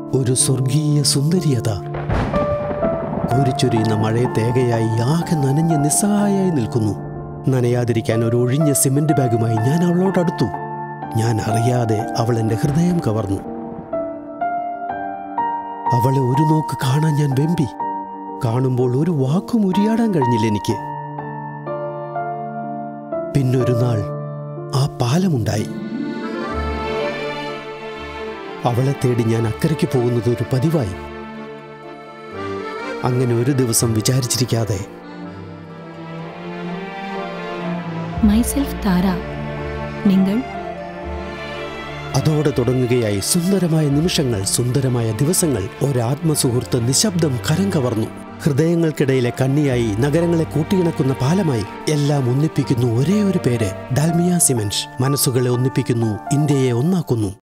ഒരു സ്വർഗീയ സുന്ദരിയത കോരിച്ചൊരിയുന്ന മഴയത്തേകയായി ആകെ നനഞ്ഞ് നിസ്സഹായായി നിൽക്കുന്നു നനയാതിരിക്കാൻ ഒരു ഒഴിഞ്ഞ സിമന്റ് ബാഗുമായി ഞാൻ അവളോടടുത്തു ഞാൻ അറിയാതെ അവൾ എൻ്റെ ഹൃദയം കവർന്നു അവളെ ഒരു നോക്ക് കാണാൻ ഞാൻ വെമ്പി കാണുമ്പോൾ ഒരു വാക്കും ഉരിയാടാൻ കഴിഞ്ഞില്ല എനിക്ക് പിന്നൊരു നാൾ ആ പാലമുണ്ടായി അവളെ തേടി ഞാൻ അക്കരയ്ക്ക് പോകുന്നത് ഒരു പതിവായി അങ്ങനെ ഒരു ദിവസം വിചാരിച്ചിരിക്കാതെ മൈസെൽഫ് താര നിങ്ങൾ അതോടെ തുടങ്ങുകയായി സുന്ദരമായ നിമിഷങ്ങൾ സുന്ദരമായ ദിവസങ്ങൾ ഒരാത്മസുഹൃത്ത് നിശബ്ദം കരം കവർന്നു ഹൃദയങ്ങൾക്കിടയിലെ കണ്ണിയായി നഗരങ്ങളെ കൂട്ടിയിണക്കുന്ന പാലമായി എല്ലാം ഒന്നിപ്പിക്കുന്നു ഒരേ ഒരു പേര് ഡാൽമിയ സിമെന്റ് മനസ്സുകളെ ഒന്നിപ്പിക്കുന്നു ഇന്ത്യയെ ഒന്നാക്കുന്നു